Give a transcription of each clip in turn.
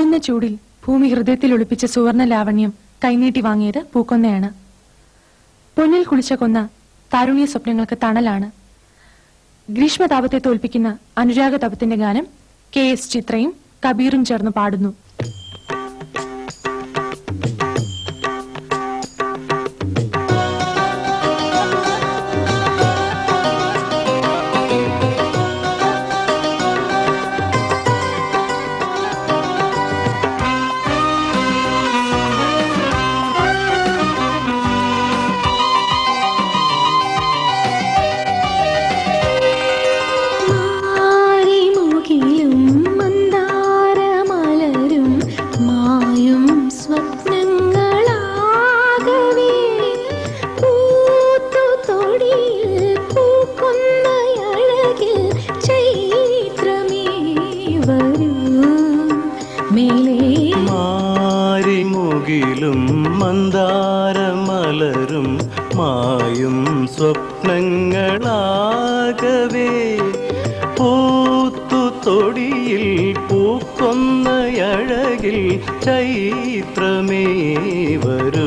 പൊള്ളുന്ന ചൂടിൽ ഭൂമി ഹൃദയത്തിൽ ഒളിപ്പിച്ച സുവർണ ലാവണ്യം കൈനീട്ടി വാങ്ങിയത് പൂക്കൊന്നയാണ് പൊന്നിൽ കുളിച്ച കൊന്ന താരുണ്യ സ്വപ്നങ്ങൾക്ക് തണലാണ് ഗ്രീഷ്മതാപത്തെ തോൽപ്പിക്കുന്ന അനുരാഗ തപത്തിന്റെ ഗാനം കെ എസ് ചിത്രയും കബീറും ചേർന്ന് പാടുന്നു മാറിമുകിലും മന്ദാരമലരും മായും സ്വപ്നങ്ങളാകവേ പൂത്തുതൊടിയിൽ പൂക്കുന്നയഴകിൽ ചൈത്രമേ വരൂ മേലേ മാരിമുകിലും മന്ദാരമലരും മായും സ്വപ്നങ്ങളാകവേ പൂത്തു തൊടിയിൽ പൂക്കൊന്നയഴകിൽ ചൈത്രമേ വരൂ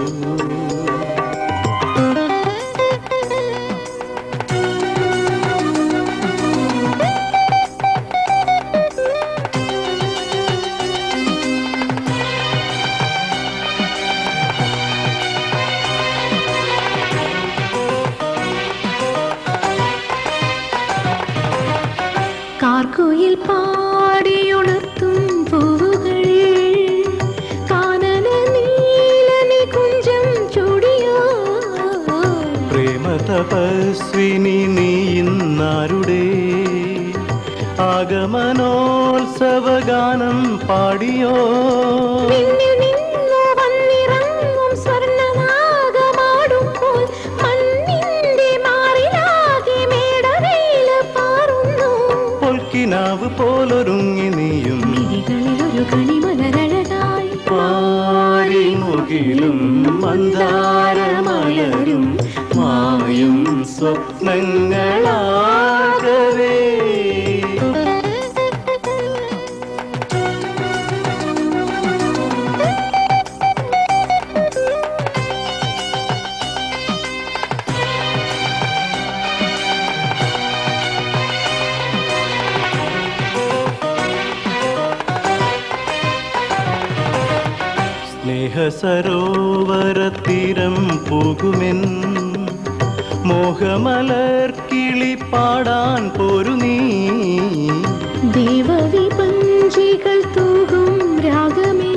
കാർക്കുയിൽ പാടിയുണർത്തും പൂവുകൾ കാനന നീലനി കുഞ്ചം ചൂടിയോ പ്രേമ തപസ്വിനി നീ ഇന്നാരുടെ ആഗമനോത്സവഗാനം പാടിയോ നിന്നിൽ നിന്നു വന്നിറങ്ങും സ്വർണ്ണനാഗമാടുമ്പോൾ മണ്ണിന്റെ മാറിലാകെ മേടവേല പാറുന്നു പൊൽക്കിനാവ് പോലൊരുങ്ങി നീയും മിഴികളിൽ ഒരു കണിമലരഴകായി പാരിമുകിലും മന്ദാരമലരും മായും സ്വപ്നങ്ങളാകവേ സ്നേഹസരോവരത്തീരം പോകുമെൻ മോഹമലർ കിളി പാടാൻ പോരു നീ ദേവവിപഞ്ചികൾ തൂകും രാഗമിൻ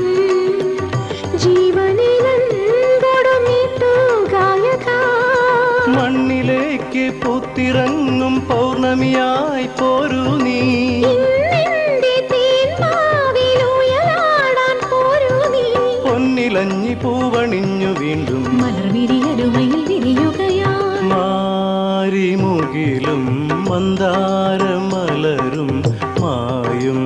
ജീവനിലൻകൊടുമിട്ടു ഗായക മണ്ണിലേക്ക് പുത്തിറങ്ങും പൗർണമിയായി പോരു നീ ഇന്നെന്റെ തേന്മാവിലുയലാടാൻ പോരൂ നീ പൊന്നിലഞ്ഞി പൂവണിഞ്ഞു വീണ്ടും മലർവിരിയരുമയിൽ വിരിയുകയായി മാരിമുകിലും മന്ദാരമലരും മായും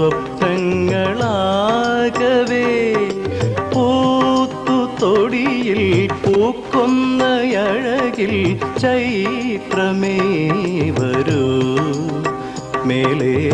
സ്വപ്നങ്ങളാകവേ പൂത്തു തൊടിയിൽ പൂക്കൊന്നയഴകിൽ ചൈത്രമേ വരൂ മേലേ